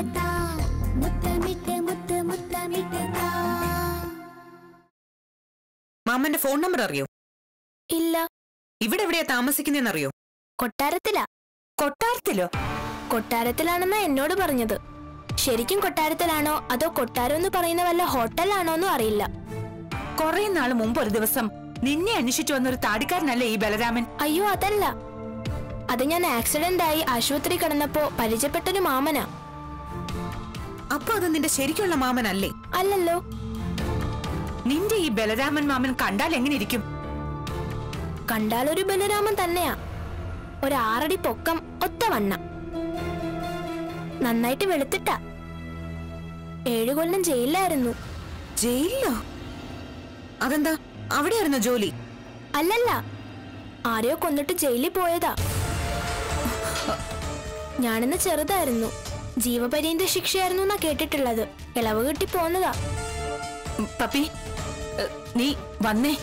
താ മുത്തമിട്ട് മുത്ത് മുത്തമിട്ട് താ മാമന്റെ ഫോൺ നമ്പർ അറിയോ ഇല്ല ഇവിടെ എവിടെയാ താമസിക്കുന്നതെന്നറിയോ കൊട്ടാരത്തിലാ കൊട്ടാരത്തിലോ കൊട്ടാരത്തിലാണെന്നാ എന്നോട് പറഞ്ഞത് ശരിക്കും കൊട്ടാരത്തിലാണോ അതോ കൊട്ടാരം എന്ന് പറയുന്ന വല്ല ഹോട്ടലാണോ എന്നും അറിയില്ല കുറെ നാൾ മുമ്പ് ഒരു ദിവസം നിന്നെ അന്വേഷിച്ചു വന്നൊരു താടിക്കാരനല്ലേ ഈ ബലരാമൻ അയ്യോ അതല്ല അത് ഞാൻ ആക്സിഡന്റ് ആയി ആശുപത്രി കിടന്നപ്പോ പരിചയപ്പെട്ടൊരു മാമനാ അപ്പൊ അത് നിന്റെ ശരിക്കുള്ള മാമനല്ലേ അല്ലല്ലോ നിന്റെ ഈ ബലരാമൻ മാമൻ കണ്ടാൽ എങ്ങനെ ഇരിക്കും കണ്ടാലൊരു ബലരാമൻ തന്നെയാ ഒരു ആറടി പൊക്കം ഒത്ത വണ്ണ നന്നായിട്ട് വെളുത്തിട്ടാ ഏഴു കൊല്ലം ജയിലിലായിരുന്നു ജയിലിലോ അതെന്താ അവിടെയായിരുന്നു ജോലി അല്ലല്ല ആരെയോ കൊന്നിട്ട് ജയിലിൽ പോയതാ ഞാനിന്ന് ചെറുതായിരുന്നു ജീവപര്യന്ത ശിക്ഷയായിരുന്നു എന്നാ കേട്ടിട്ടുള്ളത് ഇളവ് കിട്ടി പോന്നതാ ഉം, പപ്പി ഏ, നീ വന്നേ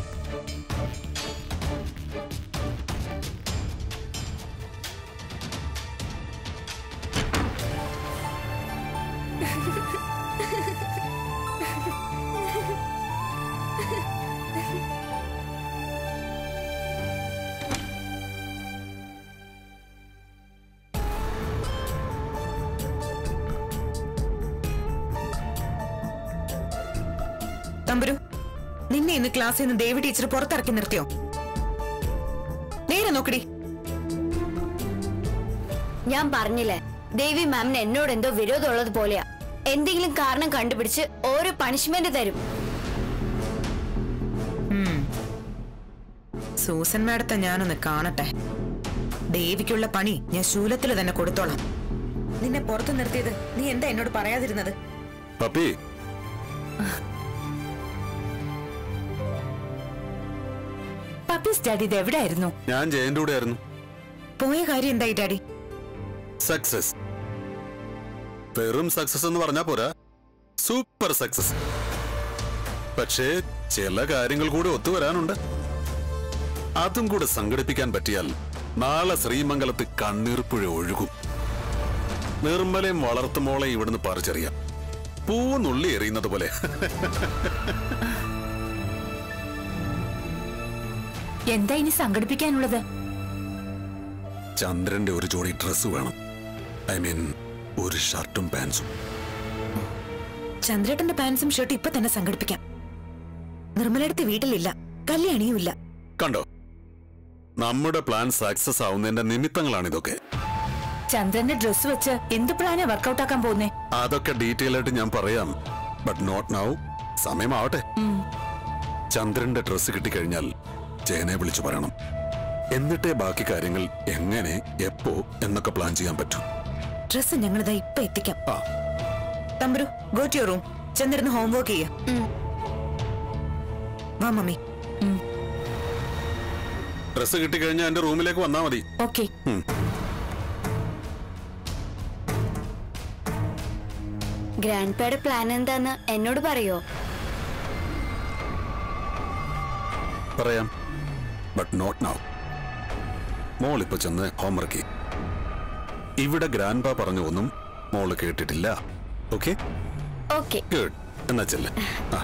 തമ്പുരു നിന്നെ ഇന്ന് ക്ലാസ്സിൽ നിന്ന് ദേവി ടീച്ചർ പുറത്തിറക്കി നിർത്തിയോ നേരെ നോക്കടി ഞാൻ പറഞ്ഞില്ലേ ദേവി മാമിന് എന്നോട് എന്തോ വിരോധമുള്ളത് പോലെയാ എന്തെങ്കിലും കാരണം കണ്ടുപിടിച്ച് ഓരോ പണിഷ്മെന്റ് തരും ഉം. സൂസൻ മാഡത്തെ ഞാനൊന്ന് കാണട്ടെ ദേവിക്കുള്ള പണി ഞാൻ ശൂലത്തിൽ തന്നെ കൊടുത്തോളാം നിന്നെ പുറത്തു നിർത്തിയത് നീ എന്താ എന്നോട് പറയാതിരുന്നത് പപ്പി പപ്പി സ്റ്റഡി ഇത് എവിടെയായിരുന്നു ഞാൻ ജയന്റെ കൂടെ ആയിരുന്നു പോയ കാര്യം എന്തായി ഡാഡി സക്സസ് വെറും സക്സസ് എന്ന് പറഞ്ഞാ പോരാ സൂപ്പർ സക്സസ് പക്ഷേ ചില കാര്യങ്ങൾ കൂടി ഒത്തുവരാനുണ്ട് അതും കൂടെ സംഘടിപ്പിക്കാൻ പറ്റിയാൽ നാളെ ശ്രീമംഗലത്ത് കണ്ണീർപ്പുഴ ഒഴുകും നിർമ്മലയും വളർത്തുമോളെ ഇവിടുന്ന് പറിച്ചറിയാം പൂന്നുള്ളി എറിയുന്നത് പോലെ എന്താ ഇനി സംഘടിപ്പിക്കാനുള്ളത് ചന്ദ്രന്റെ ഒരു ജോഡി ഡ്രസ്സ് വേണം ഐ മീൻ ഒരു ഷർട്ടും പാൻസും ചന്ദ്രേട്ടന്റെ പാൻസും ഷർട്ടും ഇപ്പൊ തന്നെ സംഘടിപ്പിക്കാം നിർമ്മലടുത്ത് വീട്ടിലില്ല കല്യാണിയുമില്ല കണ്ടോ നമ്മുടെ പ്ലാൻ സക്സസ് ആവുന്നതിന്റെ നിമിത്തങ്ങളാണ് ഇതൊക്കെ ചന്ദ്രന്റെ ഡ്രസ് വെച്ച് എന്ത് പ്ലാനാ വർക്കൗട്ട് ആക്കാൻ പോകുന്നേ അതൊക്കെ ഡീറ്റെയിൽ ആയിട്ട് ഞാൻ പറയാം ബട്ട് നോട്ട് നൗ സമയമാവട്ടെ ചന്ദ്രന്റെ ഡ്രസ്സ് കിട്ടിക്കഴിഞ്ഞാൽ ജയനെ വിളിച്ചു പറയണം എന്നിട്ടേ ബാക്കി കാര്യങ്ങൾ എങ്ങനെ എപ്പോ എന്നൊക്കെ പ്ലാൻ ചെയ്യാൻ പറ്റൂ ഡ്രസ്സ് ഞങ്ങളിതാ ഇപ്പൊ എത്തിക്കാം ആ തമ്പുരു ഗോ ടു റൂം ചെന്നിരുന്ന് ഹോംവർക്ക് ചെയ്യാം വാ മമ്മി ഡ്രസ്സ് കിട്ടിക്കഴിഞ്ഞാൽ എന്റെ റൂമിലേക്ക് വന്നാ മതി ഓക്കെ ഉം. ഗ്രാൻഡ് പേയുടെ പ്ലാൻ എന്താന്ന് എന്നോട് പറയോ പറയാം ബട്ട് നോട്ട് നൗ മോൾ ഇപ്പൊ ചെന്ന് ഹോംവർക്ക് ഇവിടെ ഗ്രാൻഡ് പാ പറഞ്ഞു ഒന്നും മോള് കേട്ടിട്ടില്ല ഓക്കെ ഓക്കെ ഗുഡ് എന്നാ ചെല്ല് ആ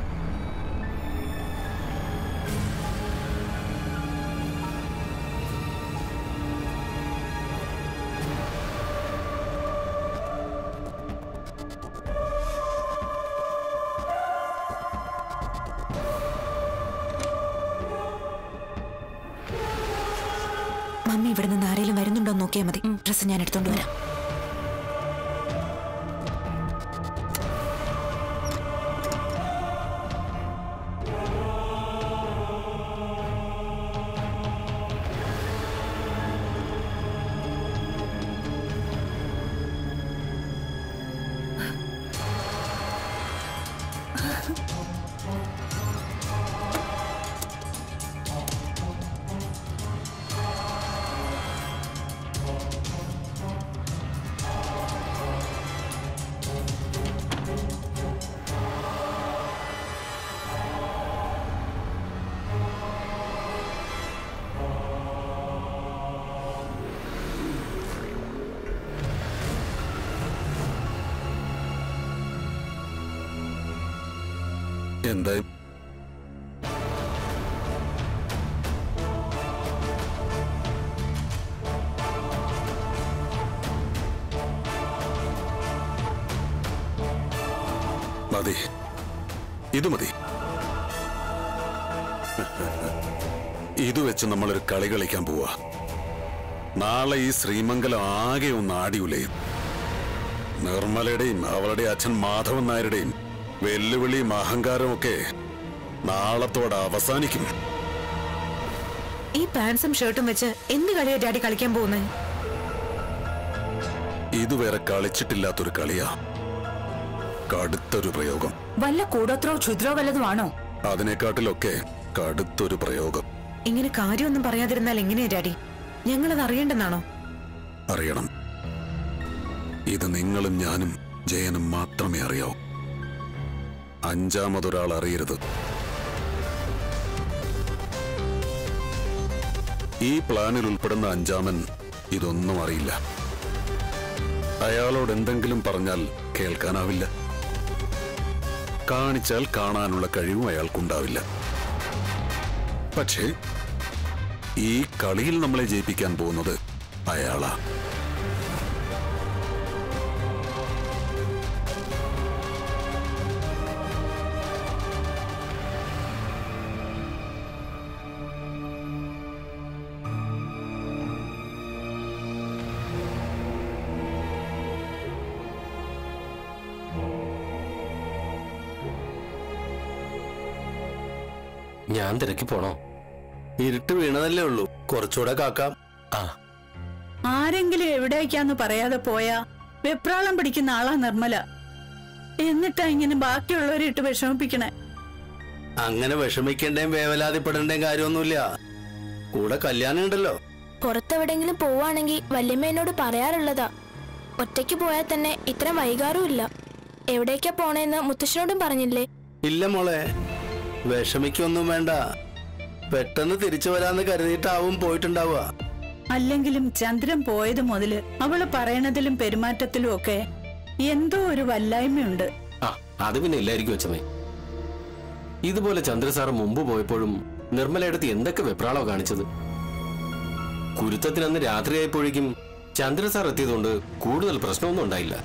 മമ്മി ഇവിടെ നിന്ന് ആരെങ്കിലും വരുന്നുണ്ടോ എന്ന് നോക്കിയാൽ മതി ഡ്രസ്സ് ഞാൻ എടുത്തോണ്ട് വരാം എന്താ മതി ഇത് മതി ഇത് വെച്ച് നമ്മളൊരു കളി കളിക്കാൻ പോവാ നാളെ ഈ ശ്രീമംഗലം ആകെ ഒന്ന് ആടിയുലയും നിർമ്മലയുടെയും അവളുടെ അച്ഛൻ മാധവൻ നായരുടെയും വെല്ലുവിളിയും അഹങ്കാരവും ഒക്കെ നാളത്തോടെ അവസാനിക്കും ഈ പാൻസും ഷർട്ടും വെച്ച് എന്ത് കളിയാ ഡാഡി കളിക്കാൻ പോകുന്നത് ഇതുവരെ കളിച്ചിട്ടില്ലാത്തൊരു കളിയാ കടുത്തൊരു പ്രയോഗം വല്ല കൂടോത്രോ ക്ഷുദ്രോ വല്ലതുമാണോ അതിനെക്കാട്ടിലൊക്കെ കടുത്തൊരു പ്രയോഗം ഇങ്ങനെ കാര്യമൊന്നും പറയാതിരുന്നാൽ എങ്ങനെയാ ഡാഡി ഞങ്ങളത് അറിയേണ്ടെന്നാണോ അറിയണം ഇത് നിങ്ങളും ഞാനും ജയനും മാത്രമേ അറിയാവൂ അഞ്ചാമതൊരാൾ അറിയരുത് ഈ പ്ലാനിൽ ഉൾപ്പെടുന്ന അഞ്ചാമൻ ഇതൊന്നും അറിയില്ല അയാളോട് എന്തെങ്കിലും പറഞ്ഞാൽ കേൾക്കാനാവില്ല കാണിച്ചാൽ കാണാനുള്ള കഴിവും അയാൾക്കുണ്ടാവില്ല പക്ഷേ ഈ കളിയിൽ നമ്മളെ ജയിപ്പിക്കാൻ പോകുന്നത് അയാളാ ഞാൻ തിരക്കി പോണോ ഇരുട്ട് വീണതല്ലേ ഉള്ളൂ കുറച്ചുകൂടെ കാക്കാം ആ ആരെങ്കിലും എവിടേക്കാന്ന് പറയാതെ പോയാ വെപ്രാളം പിടിക്കുന്ന ആളാ നിർമ്മല എന്നിട്ടാ ഇങ്ങനെ ബാക്കിയുള്ളവരെ ഇട്ട് വിഷമിപ്പിക്കണേ അങ്ങനെ വിഷമിക്കേണ്ടേം വേവലാതിപ്പെടേണ്ടേം കാര്യമൊന്നുമില്ല കൂടെ കല്യാണം ഉണ്ടല്ലോ പുറത്തെവിടെങ്കിലും പോവാണെങ്കിൽ വല്യമ്മ എന്നോട് പറയാറുള്ളതാ ഒറ്റയ്ക്ക് പോയാൽ തന്നെ ഇത്ര വൈകാറുമില്ല എവിടേക്കാ പോണേന്ന് മുത്തശ്ശനോടും പറഞ്ഞില്ലേ ഇല്ല മോളെ വിഷമിക്കൊന്നും വേണ്ട പെട്ടെന്ന് തിരിച്ചു വരാന്ന് കരുതിയിട്ടാവും പോയിട്ടുണ്ടാവുക അല്ലെങ്കിലും ചന്ദ്രൻ പോയത് മുതല് അവള് പറയണതിലും പെരുമാറ്റത്തിലും ഒക്കെ എന്തോ ഒരു വല്ലായ്മയുണ്ട് ആ അത് പിന്നെ ഇല്ലായിരിക്കും അച്ഛമ്മേ ഇതുപോലെ ചന്ദ്ര സാർ മുമ്പ് പോയപ്പോഴും നിർമ്മലയിടത്ത് എന്തൊക്കെ വെപ്രാളോ കാണിച്ചത് കുരുത്തത്തിനന്ന് രാത്രിയായപ്പോഴേക്കും ചന്ദ്ര സാർ എത്തിയതുകൊണ്ട് കൂടുതൽ പ്രശ്നമൊന്നും ഉണ്ടായില്ല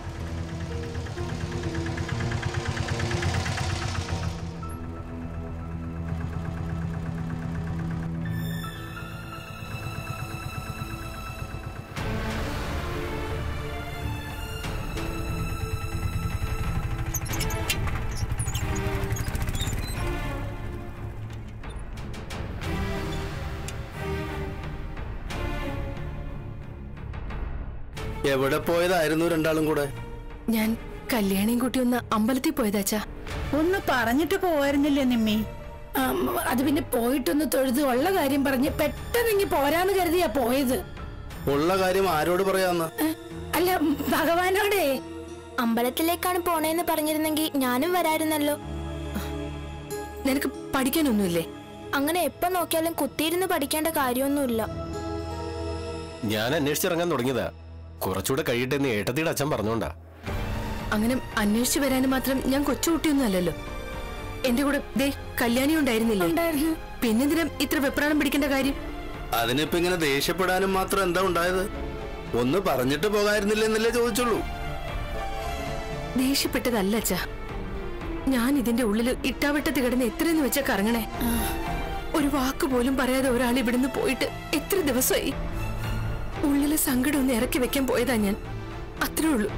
എവിടെ പോയതായിരുന്നു രണ്ടാളും കൂടെ ഞാൻ കല്യാണിയും കൂട്ടി ഒന്ന് അമ്പലത്തിൽ പോയതാച്ചാ ഒന്ന് പറഞ്ഞിട്ട് പോവായിരുന്നില്ലേ നിമ്മി അത് പിന്നെ പോയിട്ടൊന്ന് തൊഴുത് ഉള്ള കാര്യം പറഞ്ഞ് പെട്ടെന്ന് ഇങ്ങി പോരാന്ന് കരുതിയാ പോയത് ഉള്ള കാര്യം ആരോട് പറയാന്ന് അല്ല ഭഗവാനോടെ അമ്പലത്തിലേക്കാണ് പോണേന്ന് പറഞ്ഞിരുന്നെങ്കിൽ ഞാനും വരായിരുന്നല്ലോ നിനക്ക് പഠിക്കാനൊന്നുമില്ലേ അങ്ങനെ എപ്പോ നോക്കിയാലും കുത്തിയിരുന്ന് പഠിക്കേണ്ട കാര്യമൊന്നുമില്ല ഞാൻ അന്വേഷിച്ചിറങ്ങാൻ തുടങ്ങിയതാ കുറച്ചുകൂടെ കഴിയട്ടെ എന്ന് ഏട്ടത്തിയുടെ അച്ഛൻ പറഞ്ഞോണ്ടാ അങ്ങനെ അന്വേഷിച്ചു വരാൻ മാത്രം ഞാൻ കൊച്ചുകുട്ടിയൊന്നും അല്ലല്ലോ എന്റെ കൂടെ ദേ കല്യാണി ഉണ്ടായിരുന്നില്ലേ പിന്നെന്തിനും ഇത്ര വെപ്രാളം പിടിക്കേണ്ട കാര്യം അതിനിപ്പോ ഇങ്ങനെ ദേഷ്യപ്പെടാനും മാത്രം എന്താ ഉണ്ടായത് ഒന്ന് പറഞ്ഞിട്ട് പോകായിരുന്നില്ല എന്നല്ലേ ചോദിച്ചുള്ളൂ ദേഷ്യപ്പെട്ടതല്ല അച്ഛാ ഞാൻ ഇതിന്റെ ഉള്ളിൽ ഇട്ടാവട്ടത്ത് കിടന്ന് എത്രയെന്ന് വെച്ചാ കറങ്ങണേ ഒരു വാക്ക് പോലും പറയാതെ ഒരാൾ ഇവിടുന്ന് പോയിട്ട് എത്ര ദിവസമായി ഉള്ളിലെ സങ്കടം ഒന്ന് ഇറക്കി വെക്കാൻ പോയതാ ഞാൻ അത്രേ ഉള്ളൂ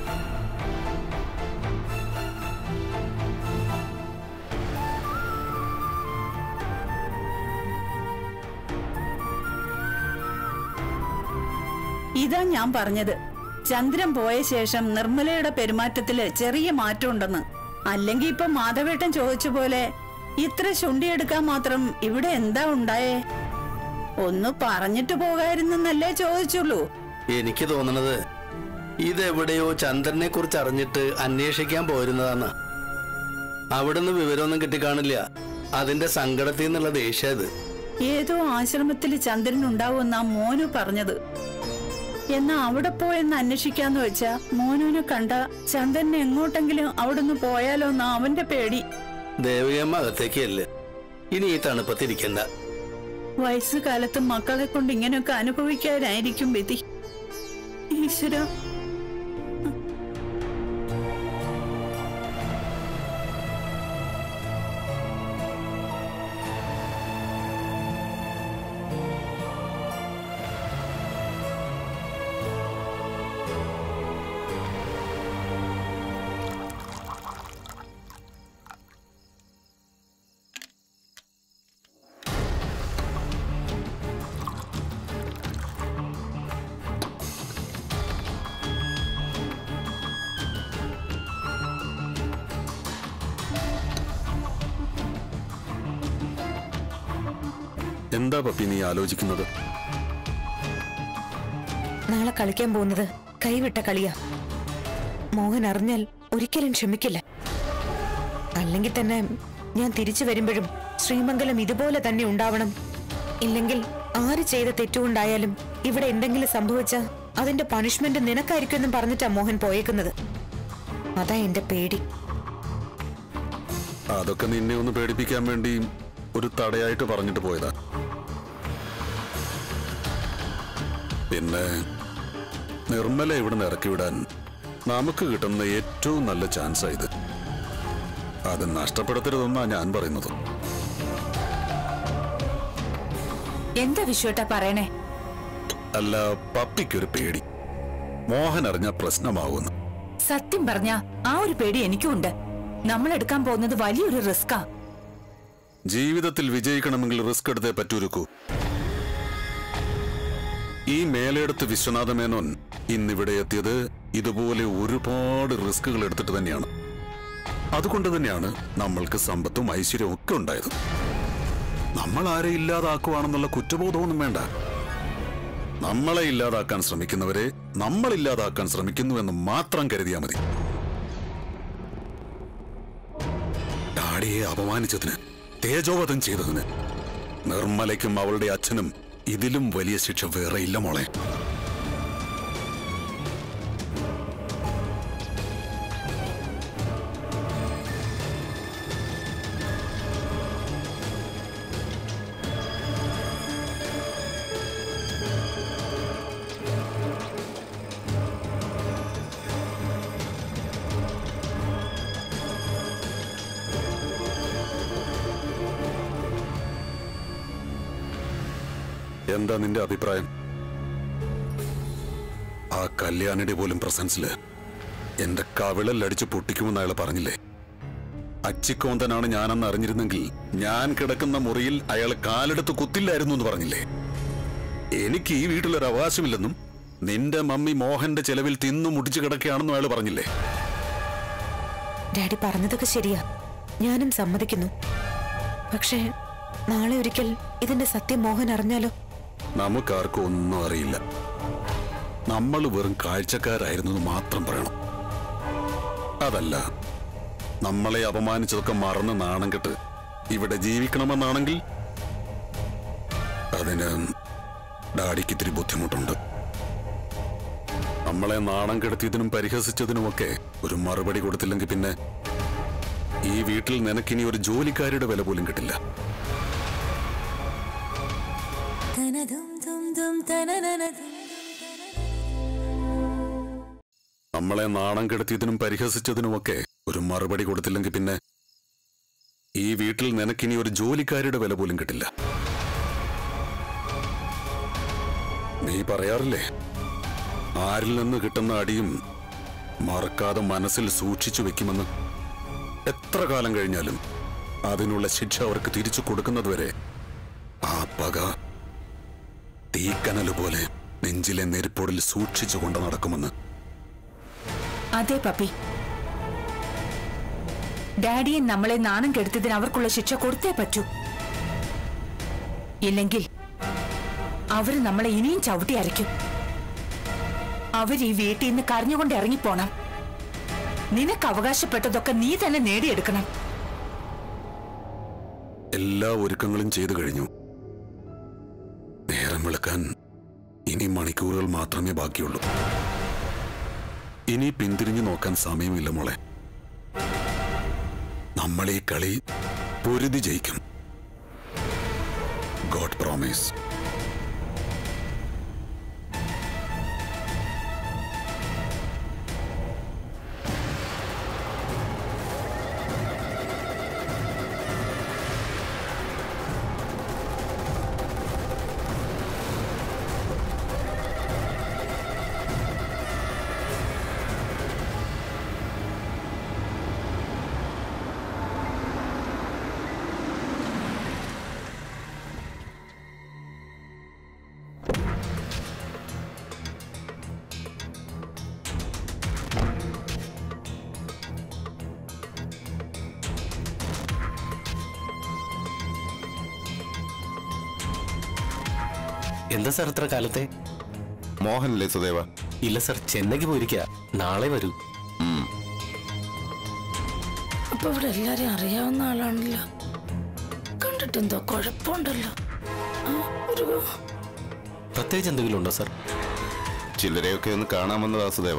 ഇതാ ഞാൻ പറഞ്ഞത് ചന്ദ്രൻ പോയ ശേഷം നിർമ്മലയുടെ പെരുമാറ്റത്തില് ചെറിയ മാറ്റമുണ്ടെന്ന് അല്ലെങ്കിൽ ഇപ്പൊ മാധവേട്ടൻ ചോദിച്ച പോലെ ഇത്ര ശുണ്ടിയെടുക്കാൻ മാത്രം ഇവിടെ എന്താ ഉണ്ടായേ ഒന്ന് പറഞ്ഞിട്ട് പോകായിരുന്നല്ലേ ചോദിച്ചുള്ളൂ എനിക്ക് തോന്നണത് ഇതെവിടെയോ ചന്ദ്രനെ കുറിച്ച് അറിഞ്ഞിട്ട് അന്വേഷിക്കാൻ പോയിരുന്നതാണ് അവിടുന്ന് വിവരമൊന്നും കിട്ടിക്കാണില്ല അതിന്റെ സങ്കടത്തിൽ നിന്നുള്ള ദേഷ്യം ഇത് ഏതോ ആശ്രമത്തിൽ ചന്ദ്രൻ ഉണ്ടാവുമെന്നാ മോനു പറഞ്ഞത് എന്നാ അവിടെ പോയെന്ന് അന്വേഷിക്കാന്ന് വെച്ചാ മോനുവിനെ കണ്ട ചന്ദ്രൻ എങ്ങോട്ടെങ്കിലും അവിടുന്ന് പോയാലോ എന്നാ അവന്റെ പേടി ദേവികമ്മ അകത്തേക്ക് അല്ലേ ഇനി ഈ തണുപ്പത്തിരിക്കണ്ട വയസ്സുകാലത്ത് മക്കളെ കൊണ്ട് ഇങ്ങനെയൊക്കെ അനുഭവിക്കാനായിരിക്കും വിധി ഈശ്വര എന്താ പപ്പി നീ ആലോചിക്കുന്നത് നാളെ കളിക്കാൻ പോകുന്നത് കൈവിട്ട കളിയാ മോഹൻ അറിഞ്ഞാൽ ഒരിക്കലും ക്ഷമിക്കില്ല അല്ലെങ്കിൽ തന്നെ ഞാൻ തിരിച്ചു വരുമ്പോഴും ശ്രീമംഗലം ഇതുപോലെ തന്നെ ഉണ്ടാവണം ഇല്ലെങ്കിൽ ആര് ചെയ്ത തെറ്റുകൊണ്ടായാലും ഇവിടെ എന്തെങ്കിലും സംഭവിച്ച അതിന്റെ പണിഷ്മെന്റ് നിനക്കായിരിക്കുമെന്നും പറഞ്ഞിട്ടാ മോഹൻ പോയേക്കുന്നത് അതാ എന്റെ പേടി അതൊക്കെ നിന്നെ ഒന്ന് പേടിപ്പിക്കാൻ വേണ്ടി ഒരു തടയായിട്ട് പറഞ്ഞിട്ട് പോയതാ പിന്നെ നിർമ്മല ഇവിടുന്ന് ഇറക്കി വിടാൻ നമുക്ക് കിട്ടുന്ന ഏറ്റവും നല്ല ചാൻസാ ഇത് അത് നഷ്ടപ്പെടുത്തരുതെന്നാ ഞാൻ പറയുന്നത് എന്താ വിശ്വട്ടാ പറയണേ അല്ല പപ്പിക്കൊരു പേടി മോഹൻ അറിഞ്ഞ പ്രശ്നമാവുമെന്ന് സത്യം പറഞ്ഞ ആ ഒരു പേടി എനിക്കും ഉണ്ട് നമ്മൾ എടുക്കാൻ പോകുന്നത് വലിയൊരു റിസ്കാ ജീവിതത്തിൽ വിജയിക്കണമെങ്കിൽ റിസ്ക് എടുത്തേ പറ്റൂരുക്കൂ ഈ മേലെടുത്ത് വിശ്വനാഥ മേനോൻ ഇന്നിവിടെ എത്തിയത് ഇതുപോലെ ഒരുപാട് റിസ്കുകൾ എടുത്തിട്ട് തന്നെയാണ് അതുകൊണ്ട് തന്നെയാണ് നമ്മൾക്ക് സമ്പത്തും ഐശ്വര്യവും ഒക്കെ ഉണ്ടായത് നമ്മൾ ആരെ ഇല്ലാതാക്കുവാണെന്നുള്ള കുറ്റബോധമൊന്നും വേണ്ട നമ്മളെ ഇല്ലാതാക്കാൻ ശ്രമിക്കുന്നവരെ നമ്മൾ ഇല്ലാതാക്കാൻ ശ്രമിക്കുന്നുവെന്ന് മാത്രം കരുതിയാൽ മതി ഡാഡിയെ അപമാനിച്ചതിന് തേജോവധം ചെയ്തതിന് നിർമ്മലയ്ക്കും അവളുടെ അച്ഛനും ഇതിലും വലിയ ശിക്ഷ വേറെ ഇല്ല മോളെ എന്താ നിന്റെ അഭിപ്രായം ആ കല്യാണിയുടെ പോലും പ്രസൻസില് എന്റെ കവിളൽ അടിച്ച് പൊട്ടിക്കുമെന്ന് അയാൾ പറഞ്ഞില്ലേ അച്ചിക്കോന്തനാണ് ഞാനെന്ന് അറിഞ്ഞിരുന്നെങ്കിൽ ഞാൻ കിടക്കുന്ന മുറിയിൽ അയാൾ കാലെടുത്ത് കുത്തില്ലായിരുന്നു എന്ന് പറഞ്ഞില്ലേ എനിക്ക് ഈ വീട്ടിലൊരു അവകാശമില്ലെന്നും നിന്റെ മമ്മി മോഹന്റെ ചെലവിൽ തിന്നു മുടിച്ചു കിടക്കുകയാണെന്നും അയാൾ പറഞ്ഞില്ലേ ഡാഡി പറഞ്ഞതൊക്കെ ശരിയാ ഞാനും സമ്മതിക്കുന്നു പക്ഷേ നാളെ ഒരിക്കൽ ഇതിന്റെ സത്യം മോഹൻ അറിഞ്ഞാലോ നമുക്കാർക്കും ഒന്നും അറിയില്ല നമ്മൾ വെറും കാഴ്ചക്കാരായിരുന്നു എന്ന് മാത്രം പറയണം അതല്ല നമ്മളെ അപമാനിച്ചതൊക്കെ മറന്ന് നാണം കെട്ട് ഇവിടെ ജീവിക്കണമെന്നാണെങ്കിൽ അതിന് ഡാഡിക്ക് ഇത്തിരി ബുദ്ധിമുട്ടുണ്ട് നമ്മളെ നാണം കെടുത്തിയതിനും പരിഹസിച്ചതിനുമൊക്കെ ഒരു മറുപടി കൊടുത്തില്ലെങ്കിൽ പിന്നെ ഈ വീട്ടിൽ നിനക്കിനി ഒരു ജോലിക്കാരിയുടെ വില പോലും കിട്ടില്ല നമ്മളെ നാണം കെടുത്തിയതിനും പരിഹസിച്ചതിനുമൊക്കെ ഒരു മറുപടി കൊടുത്തില്ലെങ്കിൽ പിന്നെ ഈ വീട്ടിൽ നിനക്കിനി ഒരു ജോലിക്കാരിയുടെ വില പോലും കിട്ടില്ല നീ പറയാറില്ലേ ആരിൽ നിന്ന് കിട്ടുന്ന അടിയും മറക്കാതെ മനസ്സിൽ സൂക്ഷിച്ചു വെക്കുമെന്ന് എത്ര കാലം കഴിഞ്ഞാലും അതിനുള്ള ശിക്ഷ അവർക്ക് തിരിച്ചു കൊടുക്കുന്നതുവരെ ആ പക തീക്കനല് പോലെ നെഞ്ചിലെ നെരിപ്പോടിൽ സൂക്ഷിച്ചു കൊണ്ട് നടക്കുമെന്ന് അതെ പപ്പി ഡാഡിയെ നമ്മളെ നാണം കെടുത്തതിന് അവർക്കുള്ള ശിക്ഷ കൊടുത്തേ പറ്റൂ ഇല്ലെങ്കിൽ അവര് നമ്മളെ ഇനിയും ചവിട്ടി അരയ്ക്കും അവർ ഈ വീട്ടിൽ നിന്ന് കരഞ്ഞുകൊണ്ട് ഇറങ്ങിപ്പോണം നിനക്ക് അവകാശപ്പെട്ടതൊക്കെ നീ തന്നെ നേടിയെടുക്കണം എല്ലാ ഒരുക്കങ്ങളും ചെയ്തു കഴിഞ്ഞു നേരം വെളുക്കാൻ ഇനി മണിക്കൂറുകൾ മാത്രമേ ബാക്കിയുള്ളൂ ഇനി പിന്തിരിഞ്ഞു നോക്കാൻ സമയമില്ല മോളെ നമ്മൾ ഈ കളി പൊരുതി ജയിക്കും ഗോഡ് പ്രോമിസ് എന്താ സാർ ഇത്ര കാലത്തെ മോഹനല്ലേ സുദേവ ഇല്ല സാർ ചെന്നൈക്ക് പോയിരിക്കുക നാളെ വരൂ അപ്പൊ ഇവിടെ എല്ലാരെയും അറിയാവുന്ന ആളാണല്ലോ കണ്ടിട്ട് എന്തോ കുഴപ്പമുണ്ടല്ലോ ആ, ഒരു പ്രത്യേകിച്ച് എന്തെങ്കിലും ഉണ്ടോ സാർ ചിലരെയൊക്കെ ഒന്ന് കാണാമെന്നതാ സുദേവ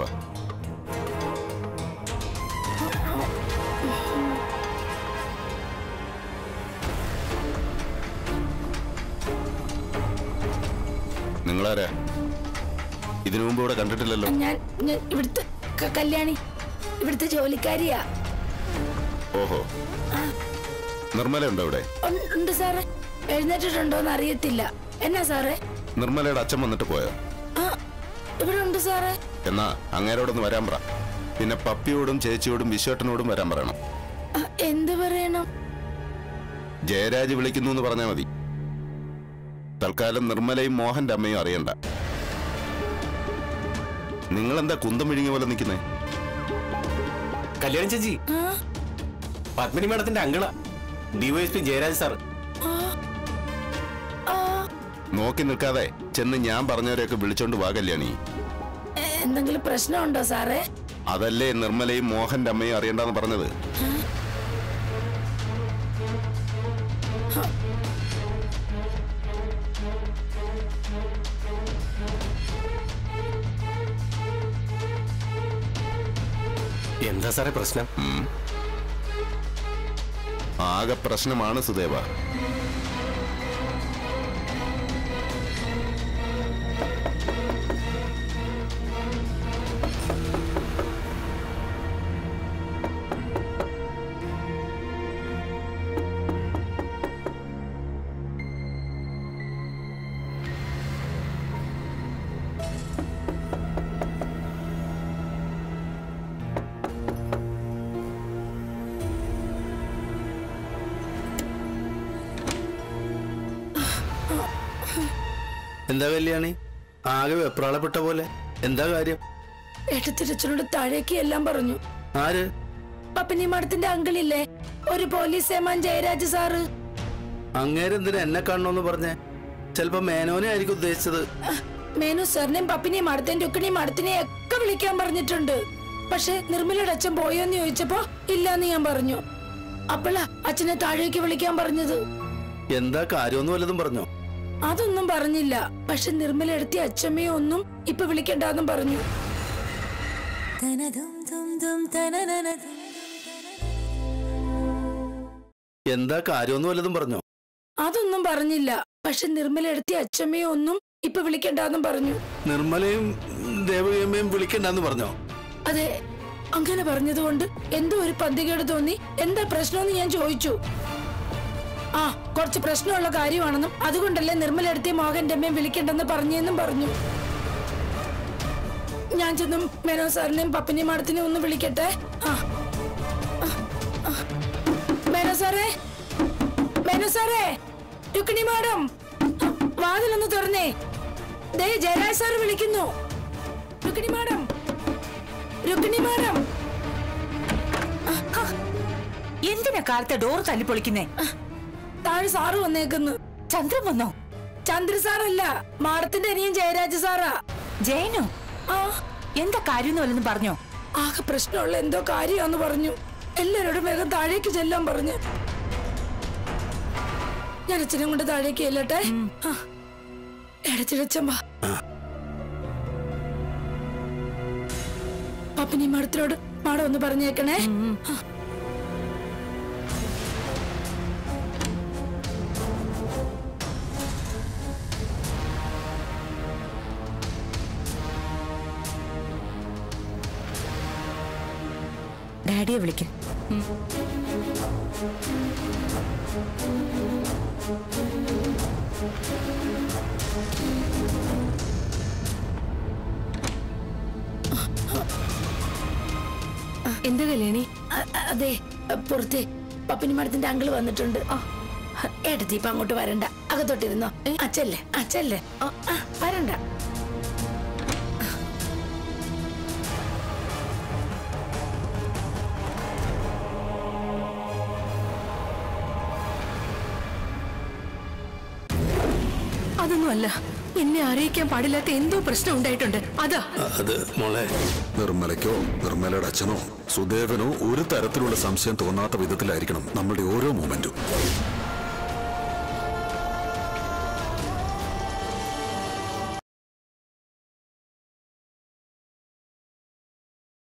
നിങ്ങളാരാ ഇതിനു മുമ്പ് ഇവിടെ കണ്ടിട്ടില്ലല്ലോ ഞാൻ ഞാൻ ഇവിടുത്തെ ക- കല്യാണി ഇവിടുത്തെ ജോലിക്കാരിയാ ഓഹോ നിർമ്മല ഉണ്ടോ ഇവിടെ ഉൺ- ഉണ്ട് സാറേ എഴുന്നേറ്റിട്ടുണ്ടോന്ന് അറിയത്തില്ല എന്നാ സാറേ നിർമ്മലയുടെ അച്ഛൻ വന്നിട്ട് പോയോ ആ ഇവിടെ ഉണ്ട് സാറേ എന്നാ അങ്ങേരോടൊന്ന് വരാൻ പറ പിന്നെ പപ്പിയോടും ചേച്ചിയോടും വിശ്വേട്ടനോടും വരാൻ പറയണം ആ, എന്ത് പറയണം ജയരാജ് വിളിക്കുന്നു എന്ന് പറഞ്ഞാൽ മതി തൽക്കാലം നിർമ്മലയും മോഹന്റെ അമ്മയും അറിയണ്ട നിങ്ങളെന്താ കുന്തം വിഴുങ്ങിയ പോലെ നിൽക്കുന്നേ കല്യാണം ചേച്ചി ആ, പത്മിനി മാഡത്തിന്റെ അങ്കിള ഡിവൈഎസ്പി ജയരാജ് സാർ ആ, നോക്കി നിൽക്കാതെ ചെന്ന് ഞാൻ പറഞ്ഞവരെയൊക്കെ വിളിച്ചോണ്ട് വാ കല്യാണി എ- എന്തെങ്കിലും പ്രശ്നമുണ്ടോ സാറേ അതല്ലേ നിർമ്മലയും മോഹന്റെ അമ്മയും അറിയണ്ടെന്ന് പറഞ്ഞത് എന്താ സാറേ പ്രശ്നം ആകെ പ്രശ്നമാണ് സുദേവ എന്താ കല്യാണി ആകെ വെപ്രാളപ്പെട്ട പോലെ എന്താ കാര്യം ഏട്ടത്തിരച്ചനോട് താഴേക്ക് എല്ലാം പറഞ്ഞു ആര് പപ്പനി മഠത്തിന്റെ അങ്കിളില്ലേ ഒരു പോലീസ് ഏമാൻ ജയരാജ് സാറ് അങ്ങേരെന്തിനാ എന്നെ കാണണമെന്ന് പറഞ്ഞേ ചിലപ്പോ മേനോനെ ആയിരിക്കും ഉദ്ദേശിച്ചത് ആ, മേനു സാറിനെയും പപ്പിനെയും മടത്തേയും രുക്കിനെയും മടത്തിനെയും ഒക്കെ വിളിക്കാൻ പറഞ്ഞിട്ടുണ്ട് പക്ഷെ നിർമ്മലയുടെ അച്ഛൻ പോയോന്ന് ചോദിച്ചപ്പോ ഇല്ലാന്ന് ഞാൻ പറഞ്ഞു അപ്പോഴാ അച്ഛനെ താഴേക്ക് വിളിക്കാൻ പറഞ്ഞത് എന്താ കാര്യമൊന്നും വല്ലതും പറഞ്ഞോ അതൊന്നും പറഞ്ഞില്ല പക്ഷെ നിർമ്മല എടുത്തി അച്ഛമ്മയും ഒന്നും ഇപ്പൊ വിളിക്കണ്ടെന്നും പറഞ്ഞു എന്താ കാര്യമൊന്നും വല്ലതും പറഞ്ഞോ അതൊന്നും പറഞ്ഞില്ല പക്ഷെ നിർമ്മല എടുത്തി അച്ഛമ്മയും ഒന്നും ഇപ്പൊ വിളിക്കണ്ടെന്നും പറഞ്ഞു നിർമ്മലയും ദേവകിയമ്മയും വിളിക്കണ്ടെന്ന് പറഞ്ഞോ അതെ അങ്ങനെ പറഞ്ഞതുകൊണ്ട് എന്തോ ഒരു പന്തികേട് തോന്നി എന്താ പ്രശ്നമെന്ന് ഞാൻ ചോദിച്ചു ആ കുറച്ച് പ്രശ്നമുള്ള കാര്യമാണെന്നും അതുകൊണ്ടല്ലേ നിർമ്മല എടുത്തി മോഹന്റെ അമ്മയും വിളിക്കണ്ടെന്ന് പറഞ്ഞെന്നും പറഞ്ഞു ഞാൻ ചെന്നും മേനോ സാറിനെയും പപ്പിനെയും മാഡത്തിനെയും ഒന്ന് വിളിക്കട്ടെ ആ ആ, ആ. മേനോ സാറേ മേനോ സാറേ രുക്മിണി മാഡം വാതിലൊന്ന് തുറന്നേ ദേ ജയരാജ് സാർ വിളിക്കുന്നു രുക്മിണി മാഡം രുക്മിണി മാഡം എന്തിനാ കാലത്തെ ഡോർ തല്ലിപ്പൊളിക്കുന്നേ താഴെ സാറ് വന്നേക്കുന്നു ചന്ദ്രൻ വന്നോ ചന്ദ്ര സാറല്ല മാഡത്തിന്റെ അനിയൻ ജയരാജ് സാറാ ജയനോ ആ എന്താ കാര്യം വല്ലെന്ന് പറഞ്ഞോ ആകെ പ്രശ്നമുള്ള എന്തോ കാര്യമാന്ന് പറഞ്ഞു എല്ലാരോടും വേഗം താഴേക്ക് ചെല്ലാൻ പറഞ്ഞു ഞാൻ അച്ഛനെ കൊണ്ട് താഴേക്ക് ചെല്ലട്ടെ ആ. എടച്ചിടച്ചമ്മ പപ്പിനി മാഡത്തിനോട് മാഡം ഒന്ന് പറഞ്ഞേക്കണേ ആ. ഡാഡിയെ വിളിക്കും എന്താ കല്യാണി അ- അ- അതെ പുറത്തെ പപ്പിനി മഠത്തിന്റെ അങ്കിള് വന്നിട്ടുണ്ട് ഏട്ടത്തി ഇപ്പൊ അങ്ങോട്ട് വരണ്ട അകത്തോട്ടിരുന്നോ അച്ഛല്ലേ അച്ഛല്ലേ വരണ്ട അതൊന്നും അല്ല എന്നെ അറിയിക്കാൻ പാടില്ലാത്ത എന്തോ പ്രശ്നം ഉണ്ടായിട്ടുണ്ട് അതാ അത് മോളെ നിർമ്മലയ്ക്കോ നിർമ്മലയുടെ അച്ഛനോ സുദേവനോ ഒരു തരത്തിലുള്ള സംശയം തോന്നാത്ത വിധത്തിലായിരിക്കണം നമ്മളുടെ ഓരോ മൂമെന്റും